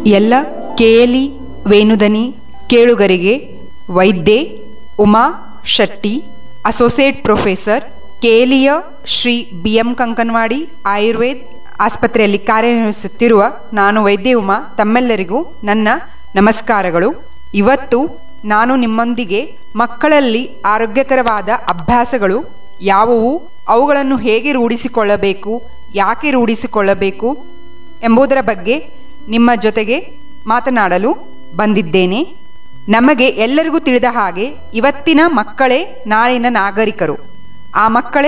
ಎಲ್ಲ ಕೇಲಿ ವೇಣುದನಿ ಕೇಳುಗರಿಗೆ ವೈದ್ಯೆ ಉಮಾ ಶೆಟ್ಟಿ ಅಸೋಸಿಯೇಟ್ ಪ್ರೊಫೆಸರ್ ಕೇಲಿಯ ಶ್ರೀ ಬಿ ಎಂ ಕಂಕನವಾಡಿ ಆಯುರ್ವೇದ್ ಆಸ್ಪತ್ರೆಯಲ್ಲಿ ಕಾರ್ಯನಿರ್ವಹಿಸುತ್ತಿರುವ ನಾನು ವೈದ್ಯ ಉಮಾ ತಮ್ಮೆಲ್ಲರಿಗೂ ನನ್ನ ನಮಸ್ಕಾರಗಳು ಇವತ್ತು ನಾನು ನಿಮ್ಮೊಂದಿಗೆ ಮಕ್ಕಳಲ್ಲಿ ಆರೋಗ್ಯಕರವಾದ ಅಭ್ಯಾಸಗಳು ಯಾವುವು ಅವುಗಳನ್ನು ಹೇಗೆ ರೂಢಿಸಿಕೊಳ್ಳಬೇಕು ಯಾಕೆ ರೂಢಿಸಿಕೊಳ್ಳಬೇಕು ಎಂಬುದರ ಬಗ್ಗೆ ನಿಮ್ಮ ಜೊತೆಗೆ ಮಾತನಾಡಲು ಬಂದಿದ್ದೇನೆ ನಮಗೆ ಎಲ್ಲರಿಗೂ ತಿಳಿದ ಹಾಗೆ ಇವತ್ತಿನ ಮಕ್ಕಳೇ ನಾಳಿನ ನಾಗರಿಕರು ಆ ಮಕ್ಕಳೇ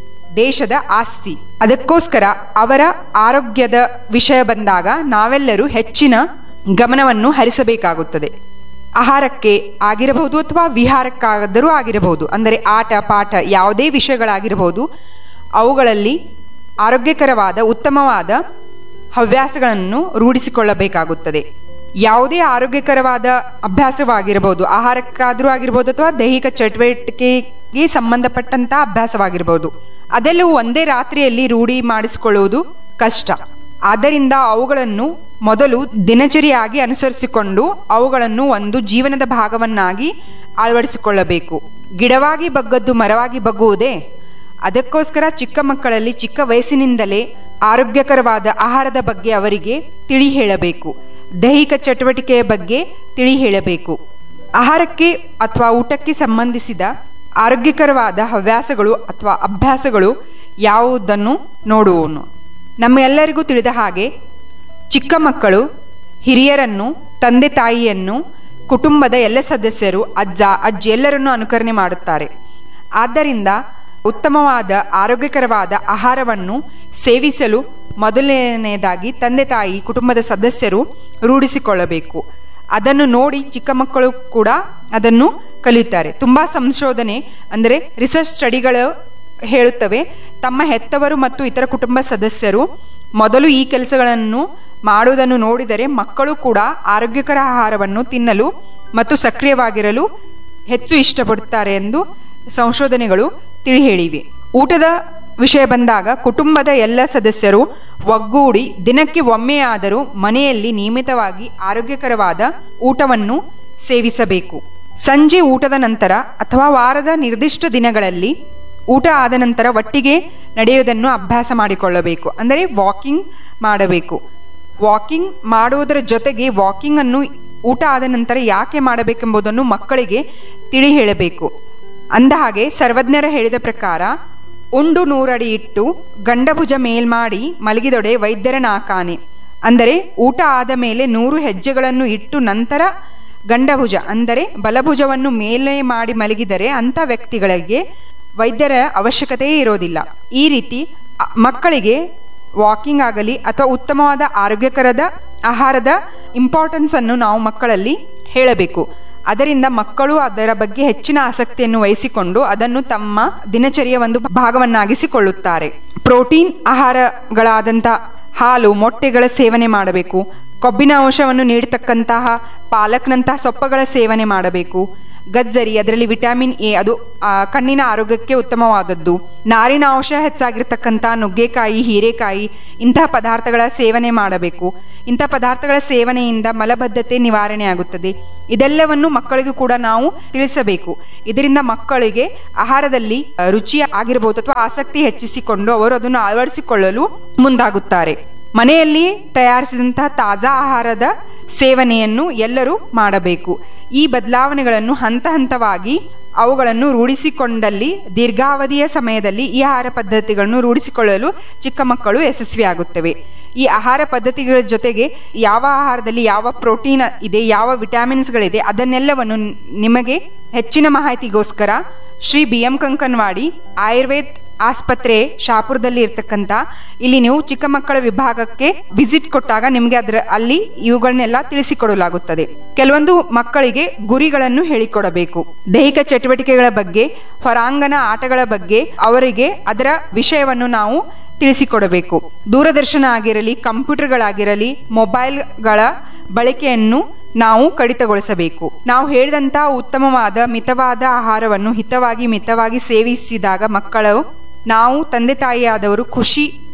ದೇಶದ ಆಸ್ತಿ ಅದಕ್ಕೋಸ್ಕರ ಅವರ ಆರೋಗ್ಯದ ವಿಷಯ ಬಂದಾಗ ನಾವೆಲ್ಲರೂ ಹೆಚ್ಚಿನ ಗಮನವನ್ನು ಹರಿಸಬೇಕಾಗುತ್ತದೆ ಆಹಾರಕ್ಕೆ ಆಗಿರಬಹುದು ಅಥವಾ ವಿಹಾರಕ್ಕಾದರೂ ಆಗಿರಬಹುದು ಅಂದರೆ ಆಟ ಪಾಠ ಯಾವುದೇ ವಿಷಯಗಳಾಗಿರಬಹುದು ಅವುಗಳಲ್ಲಿ ಆರೋಗ್ಯಕರವಾದ ಉತ್ತಮವಾದ ಹವ್ಯಾಸಗಳನ್ನು ರೂಢಿಸಿಕೊಳ್ಳಬೇಕಾಗುತ್ತದೆ ಯಾವುದೇ ಆರೋಗ್ಯಕರವಾದ ಅಭ್ಯಾಸವಾಗಿರಬಹುದು ಆಹಾರಕ್ಕಾದರೂ ಆಗಿರ್ಬೋದು ಅಥವಾ ದೈಹಿಕ ಚಟುವಟಿಕೆಗೆ ಸಂಬಂಧಪಟ್ಟಂತ ಅಭ್ಯಾಸವಾಗಿರಬಹುದು ಅದೆಲ್ಲವೂ ಒಂದೇ ರಾತ್ರಿಯಲ್ಲಿ ರೂಢಿ ಮಾಡಿಸಿಕೊಳ್ಳುವುದು ಕಷ್ಟ ಆದ್ದರಿಂದ ಅವುಗಳನ್ನು ಮೊದಲು ದಿನಚರಿಯಾಗಿ ಅನುಸರಿಸಿಕೊಂಡು ಅವುಗಳನ್ನು ಒಂದು ಜೀವನದ ಭಾಗವನ್ನಾಗಿ ಅಳವಡಿಸಿಕೊಳ್ಳಬೇಕು ಗಿಡವಾಗಿ ಬಗ್ಗದ್ದು ಮರವಾಗಿ ಬಗ್ಗುವುದೇ ಅದಕ್ಕೋಸ್ಕರ ಚಿಕ್ಕ ಮಕ್ಕಳಲ್ಲಿ ಚಿಕ್ಕ ವಯಸ್ಸಿನಿಂದಲೇ ಆರೋಗ್ಯಕರವಾದ ಆಹಾರದ ಬಗ್ಗೆ ಅವರಿಗೆ ತಿಳಿ ಹೇಳಬೇಕು ದೈಹಿಕ ಚಟುವಟಿಕೆಯ ಬಗ್ಗೆ ತಿಳಿ ಹೇಳಬೇಕು ಆಹಾರಕ್ಕೆ ಅಥವಾ ಊಟಕ್ಕೆ ಸಂಬಂಧಿಸಿದ ಆರೋಗ್ಯಕರವಾದ ಹವ್ಯಾಸಗಳು ಅಥವಾ ಅಭ್ಯಾಸಗಳು ಯಾವುದನ್ನು ನೋಡುವನು ನಮ್ಮೆಲ್ಲರಿಗೂ ತಿಳಿದ ಹಾಗೆ ಚಿಕ್ಕ ಮಕ್ಕಳು ಹಿರಿಯರನ್ನು ತಂದೆ ತಾಯಿಯನ್ನು ಕುಟುಂಬದ ಎಲ್ಲ ಸದಸ್ಯರು ಅಜ್ಜ ಅಜ್ಜಿ ಎಲ್ಲರನ್ನು ಅನುಕರಣೆ ಮಾಡುತ್ತಾರೆ ಆದ್ದರಿಂದ ಉತ್ತಮವಾದ ಆರೋಗ್ಯಕರವಾದ ಆಹಾರವನ್ನು ಸೇವಿಸಲು ಮೊದಲನೆಯದಾಗಿ ತಂದೆ ತಾಯಿ ಕುಟುಂಬದ ಸದಸ್ಯರು ರೂಢಿಸಿಕೊಳ್ಳಬೇಕು ಅದನ್ನು ನೋಡಿ ಚಿಕ್ಕ ಮಕ್ಕಳು ಕೂಡ ಅದನ್ನು ಕಲಿಯುತ್ತಾರೆ ತುಂಬಾ ಸಂಶೋಧನೆ ಅಂದರೆ ರಿಸರ್ಚ್ ಸ್ಟಡಿಗಳು ಹೇಳುತ್ತವೆ ತಮ್ಮ ಹೆತ್ತವರು ಮತ್ತು ಇತರ ಕುಟುಂಬ ಸದಸ್ಯರು ಮೊದಲು ಈ ಕೆಲಸಗಳನ್ನು ಮಾಡುವುದನ್ನು ನೋಡಿದರೆ ಮಕ್ಕಳು ಕೂಡ ಆರೋಗ್ಯಕರ ಆಹಾರವನ್ನು ತಿನ್ನಲು ಮತ್ತು ಸಕ್ರಿಯವಾಗಿರಲು ಹೆಚ್ಚು ಇಷ್ಟಪಡುತ್ತಾರೆ ಎಂದು ಸಂಶೋಧನೆಗಳು ತಿಳಿ ಹೇಳಿವೆ ಊಟದ ವಿಷಯ ಬಂದಾಗ ಕುಟುಂಬದ ಎಲ್ಲ ಸದಸ್ಯರು ಒಗ್ಗೂಡಿ ದಿನಕ್ಕೆ ಒಮ್ಮೆಯಾದರೂ ಮನೆಯಲ್ಲಿ ನಿಯಮಿತವಾಗಿ ಆರೋಗ್ಯಕರವಾದ ಊಟವನ್ನು ಸೇವಿಸಬೇಕು ಸಂಜೆ ಊಟದ ನಂತರ ಅಥವಾ ವಾರದ ನಿರ್ದಿಷ್ಟ ದಿನಗಳಲ್ಲಿ ಊಟ ಆದ ನಂತರ ಒಟ್ಟಿಗೆ ನಡೆಯುವುದನ್ನು ಅಭ್ಯಾಸ ಮಾಡಿಕೊಳ್ಳಬೇಕು ಅಂದರೆ ವಾಕಿಂಗ್ ಮಾಡಬೇಕು ವಾಕಿಂಗ್ ಮಾಡುವುದರ ಜೊತೆಗೆ ವಾಕಿಂಗ್ ಅನ್ನು ಊಟ ಆದ ನಂತರ ಯಾಕೆ ಮಾಡಬೇಕೆಂಬುದನ್ನು ಮಕ್ಕಳಿಗೆ ತಿಳಿ ಹೇಳಬೇಕು ಅಂದ ಹಾಗೆ ಸರ್ವಜ್ಞರ ಹೇಳಿದ ಪ್ರಕಾರ ಉಂಡು ನೂರಡಿ ಇಟ್ಟು ಗಂಡಭುಜ ಮೇಲ್ಮಾಡಿ ಮಲಗಿದೊಡೆ ವೈದ್ಯರ ನಾಕಾನೆ ಅಂದರೆ ಊಟ ಆದ ಮೇಲೆ ನೂರು ಹೆಜ್ಜೆಗಳನ್ನು ಇಟ್ಟು ನಂತರ ಗಂಡಭುಜ ಅಂದರೆ ಬಲಭುಜವನ್ನು ಮೇಲೆ ಮಾಡಿ ಮಲಗಿದರೆ ಅಂಥ ವ್ಯಕ್ತಿಗಳಿಗೆ ವೈದ್ಯರ ಅವಶ್ಯಕತೆಯೇ ಇರೋದಿಲ್ಲ ಈ ರೀತಿ ಅ- ಮಕ್ಕಳಿಗೆ ವಾಕಿಂಗ್ ಆಗಲಿ ಅಥವಾ ಉತ್ತಮವಾದ ಆರೋಗ್ಯಕರದ ಆಹಾರದ ಇಂಪಾರ್ಟೆನ್ಸ್ ಅನ್ನು ನಾವು ಮಕ್ಕಳಲ್ಲಿ ಹೇಳಬೇಕು ಅದರಿಂದ ಮಕ್ಕಳು ಅದರ ಬಗ್ಗೆ ಹೆಚ್ಚಿನ ಆಸಕ್ತಿಯನ್ನು ವಹಿಸಿಕೊಂಡು ಅದನ್ನು ತಮ್ಮ ದಿನಚರಿಯ ಒಂದು ಭಾಗವನ್ನಾಗಿಸಿಕೊಳ್ಳುತ್ತಾರೆ ಪ್ರೋಟೀನ್ ಆಹಾರಗಳಾದಂಥ ಹಾಲು ಮೊಟ್ಟೆಗಳ ಸೇವನೆ ಮಾಡಬೇಕು ಕೊಬ್ಬಿನ ಅಂಶವನ್ನು ನೀಡತಕ್ಕಂತಹ ಪಾಲಕ್ನಂತಹ ಸೊಪ್ಪುಗಳ ಸೇವನೆ ಮಾಡಬೇಕು ಗಜ್ಜರಿ ಅದರಲ್ಲಿ ವಿಟಮಿನ್ ಎ ಅದು ಆ, ಕಣ್ಣಿನ ಆರೋಗ್ಯಕ್ಕೆ ಉತ್ತಮವಾದದ್ದು ನಾರಿನ ಅಂಶ ಹೆಚ್ಚಾಗಿರ್ತಕ್ಕಂಥ ನುಗ್ಗೆಕಾಯಿ ಹೀರೆಕಾಯಿ ಇಂತಹ ಪದಾರ್ಥಗಳ ಸೇವನೆ ಮಾಡಬೇಕು ಇಂತಹ ಪದಾರ್ಥಗಳ ಸೇವನೆಯಿಂದ ಮಲಬದ್ಧತೆ ನಿವಾರಣೆ ಆಗುತ್ತದೆ ಇದೆಲ್ಲವನ್ನು ಮಕ್ಕಳಿಗೂ ಕೂಡ ನಾವು ತಿಳಿಸಬೇಕು ಇದರಿಂದ ಮಕ್ಕಳಿಗೆ ಆಹಾರದಲ್ಲಿ ಆ, ರುಚಿ ಆಗಿರಬಹುದು ಅಥವಾ ಆಸಕ್ತಿ ಹೆಚ್ಚಿಸಿಕೊಂಡು ಅವರು ಅದನ್ನು ಅಳವಡಿಸಿಕೊಳ್ಳಲು ಮುಂದಾಗುತ್ತಾರೆ ಮನೆಯಲ್ಲಿ ತಯಾರಿಸಿದಂತಹ ತಾಜಾ ಆಹಾರದ ಸೇವನೆಯನ್ನು ಎಲ್ಲರೂ ಮಾಡಬೇಕು ಈ ಬದಲಾವಣೆಗಳನ್ನು ಹಂತ ಹಂತವಾಗಿ ಅವುಗಳನ್ನು ರೂಢಿಸಿಕೊಂಡಲ್ಲಿ ದೀರ್ಘಾವಧಿಯ ಸಮಯದಲ್ಲಿ ಈ ಆಹಾರ ಪದ್ಧತಿಗಳನ್ನು ರೂಢಿಸಿಕೊಳ್ಳಲು ಚಿಕ್ಕ ಮಕ್ಕಳು ಯಶಸ್ವಿಯಾಗುತ್ತವೆ ಈ ಆಹಾರ ಪದ್ಧತಿಗಳ ಜೊತೆಗೆ ಯಾವ ಆಹಾರದಲ್ಲಿ ಯಾವ ಪ್ರೋಟೀನ್ ಇದೆ ಯಾವ ವಿಟಮಿನ್ಸ್ಗಳಿದೆ ಅದನ್ನೆಲ್ಲವನ್ನು ನಿ- ನಿಮಗೆ ಹೆಚ್ಚಿನ ಮಾಹಿತಿಗೋಸ್ಕರ ಶ್ರೀ ಬಿ ಎಂ ಕಂಕನ್ವಾಡಿ ಆಯುರ್ವೇದ್ ಆಸ್ಪತ್ರೆ ಶಾಪುರದಲ್ಲಿ ಇರ್ತಕ್ಕಂಥ ಇಲ್ಲಿ ನೀವು ಚಿಕ್ಕ ಮಕ್ಕಳ ವಿಭಾಗಕ್ಕೆ ವಿಸಿಟ್ ಕೊಟ್ಟಾಗ ನಿಮಗೆ ಅದರ ಅಲ್ಲಿ ಇವುಗಳನ್ನೆಲ್ಲ ತಿಳಿಸಿಕೊಡಲಾಗುತ್ತದೆ ಕೆಲವೊಂದು ಮಕ್ಕಳಿಗೆ ಗುರಿಗಳನ್ನು ಹೇಳಿಕೊಡಬೇಕು ದೈಹಿಕ ಚಟುವಟಿಕೆಗಳ ಬಗ್ಗೆ ಹೊರಾಂಗಣ ಆಟಗಳ ಬಗ್ಗೆ ಅವರಿಗೆ ಅದರ ವಿಷಯವನ್ನು ನಾವು ತಿಳಿಸಿಕೊಡಬೇಕು ದೂರದರ್ಶನ ಆಗಿರಲಿ ಕಂಪ್ಯೂಟರ್ಗಳಾಗಿರಲಿ ಮೊಬೈಲ್ಗಳ ಬಳಕೆಯನ್ನು ನಾವು ಕಡಿತಗೊಳಿಸಬೇಕು ನಾವು ಹೇಳಿದಂತಹ ಉತ್ತಮವಾದ ಮಿತವಾದ ಆಹಾರವನ್ನು ಹಿತವಾಗಿ ಮಿತವಾಗಿ ಸೇವಿಸಿದಾಗ ಮಕ್ಕಳು ನಾವು ತಂದೆ ತಾಯಿಯಾದವರು ಖುಷಿ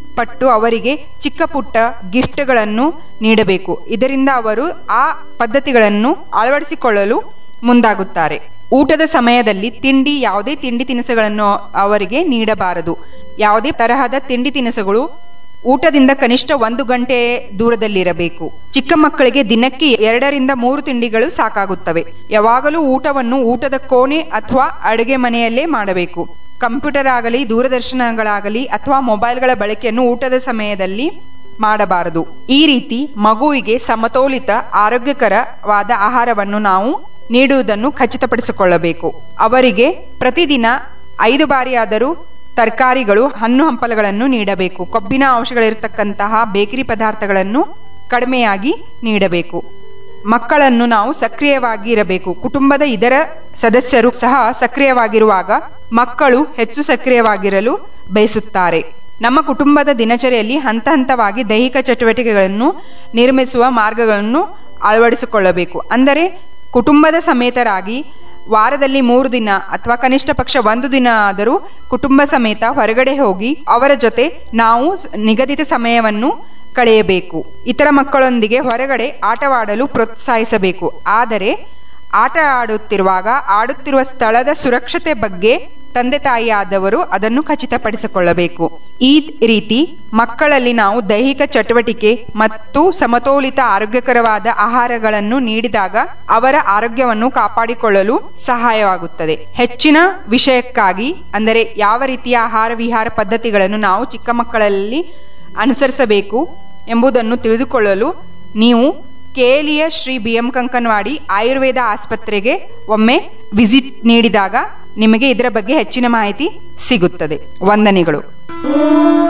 ಪಟ್ಟು ಅವರಿಗೆ ಚಿಕ್ಕ ಪುಟ್ಟ ಗಿಫ್ಟ್ಗಳನ್ನು ನೀಡಬೇಕು ಇದರಿಂದ ಅವರು ಆ ಪದ್ಧತಿಗಳನ್ನು ಅಳವಡಿಸಿಕೊಳ್ಳಲು ಮುಂದಾಗುತ್ತಾರೆ ಊಟದ ಸಮಯದಲ್ಲಿ ತಿಂಡಿ ಯಾವುದೇ ತಿಂಡಿ ತಿನಿಸುಗಳನ್ನು ಅವರಿಗೆ ನೀಡಬಾರದು ಯಾವುದೇ ತರಹದ ತಿಂಡಿ ತಿನಿಸುಗಳು ಊಟದಿಂದ ಕನಿಷ್ಠ ಒಂದು ಗಂಟೆ ದೂರದಲ್ಲಿರಬೇಕು ಚಿಕ್ಕ ಮಕ್ಕಳಿಗೆ ದಿನಕ್ಕೆ ಎರಡರಿಂದ ಮೂರು ತಿಂಡಿಗಳು ಸಾಕಾಗುತ್ತವೆ ಯಾವಾಗಲೂ ಊಟವನ್ನು ಊಟದ ಕೋಣೆ ಅಥವಾ ಅಡುಗೆ ಮನೆಯಲ್ಲೇ ಮಾಡಬೇಕು ಕಂಪ್ಯೂಟರ್ ಆಗಲಿ ದೂರದರ್ಶನಗಳಾಗಲಿ ಅಥವಾ ಮೊಬೈಲ್ಗಳ ಬಳಕೆಯನ್ನು ಊಟದ ಸಮಯದಲ್ಲಿ ಮಾಡಬಾರದು ಈ ರೀತಿ ಮಗುವಿಗೆ ಸಮತೋಲಿತ ಆರೋಗ್ಯಕರವಾದ ಆಹಾರವನ್ನು ನಾವು ನೀಡುವುದನ್ನು ಖಚಿತಪಡಿಸಿಕೊಳ್ಳಬೇಕು ಅವರಿಗೆ ಪ್ರತಿದಿನ ಐದು ಬಾರಿಯಾದರೂ ತರಕಾರಿಗಳು ಹಣ್ಣು ಹಂಪಲುಗಳನ್ನು ನೀಡಬೇಕು ಕೊಬ್ಬಿನ ಅಂಶಗಳಿರತಕ್ಕಂತಹ ಬೇಕರಿ ಪದಾರ್ಥಗಳನ್ನು ಕಡಿಮೆಯಾಗಿ ನೀಡಬೇಕು ಮಕ್ಕಳನ್ನು ನಾವು ಸಕ್ರಿಯವಾಗಿ ಇರಬೇಕು ಕುಟುಂಬದ ಇತರ ಸದಸ್ಯರು ಸಹ ಸಕ್ರಿಯವಾಗಿರುವಾಗ ಮಕ್ಕಳು ಹೆಚ್ಚು ಸಕ್ರಿಯವಾಗಿರಲು ಬಯಸುತ್ತಾರೆ ನಮ್ಮ ಕುಟುಂಬದ ದಿನಚರಿಯಲ್ಲಿ ಹಂತ ಹಂತವಾಗಿ ದೈಹಿಕ ಚಟುವಟಿಕೆಗಳನ್ನು ನಿರ್ಮಿಸುವ ಮಾರ್ಗಗಳನ್ನು ಅಳವಡಿಸಿಕೊಳ್ಳಬೇಕು ಅಂದರೆ ಕುಟುಂಬದ ಸಮೇತರಾಗಿ ವಾರದಲ್ಲಿ ಮೂರು ದಿನ ಅಥವಾ ಕನಿಷ್ಠ ಪಕ್ಷ ಒಂದು ದಿನ ಆದರೂ ಕುಟುಂಬ ಸಮೇತ ಹೊರಗಡೆ ಹೋಗಿ ಅವರ ಜೊತೆ ನಾವು ನಿಗದಿತ ಸಮಯವನ್ನು ಕಳೆಯಬೇಕು ಇತರ ಮಕ್ಕಳೊಂದಿಗೆ ಹೊರಗಡೆ ಆಟವಾಡಲು ಪ್ರೋತ್ಸಾಹಿಸಬೇಕು ಆದರೆ ಆಟ ಆಡುತ್ತಿರುವಾಗ ಆಡುತ್ತಿರುವ ಸ್ಥಳದ ಸುರಕ್ಷತೆ ಬಗ್ಗೆ ತಂದೆ ತಾಯಿಯಾದವರು ಅದನ್ನು ಖಚಿತಪಡಿಸಿಕೊಳ್ಳಬೇಕು ಈ ರೀತಿ ಮಕ್ಕಳಲ್ಲಿ ನಾವು ದೈಹಿಕ ಚಟುವಟಿಕೆ ಮತ್ತು ಸಮತೋಲಿತ ಆರೋಗ್ಯಕರವಾದ ಆಹಾರಗಳನ್ನು ನೀಡಿದಾಗ ಅವರ ಆರೋಗ್ಯವನ್ನು ಕಾಪಾಡಿಕೊಳ್ಳಲು ಸಹಾಯವಾಗುತ್ತದೆ ಹೆಚ್ಚಿನ ವಿಷಯಕ್ಕಾಗಿ ಅಂದರೆ ಯಾವ ರೀತಿಯ ಆಹಾರ ವಿಹಾರ ಪದ್ಧತಿಗಳನ್ನು ನಾವು ಚಿಕ್ಕ ಮಕ್ಕಳಲ್ಲಿ ಅನುಸರಿಸಬೇಕು ಎಂಬುದನ್ನು ತಿಳಿದುಕೊಳ್ಳಲು ನೀವು ಕೇಲಿಯ ಶ್ರೀ ಬಿ ಎಂ ಕಂಕನವಾಡಿ ಆಯುರ್ವೇದ ಆಸ್ಪತ್ರೆಗೆ ಒಮ್ಮೆ ವಿಸಿಟ್ ನೀಡಿದಾಗ ನಿಮಗೆ ಇದರ ಬಗ್ಗೆ ಹೆಚ್ಚಿನ ಮಾಹಿತಿ ಸಿಗುತ್ತದೆ ವಂದನೆಗಳು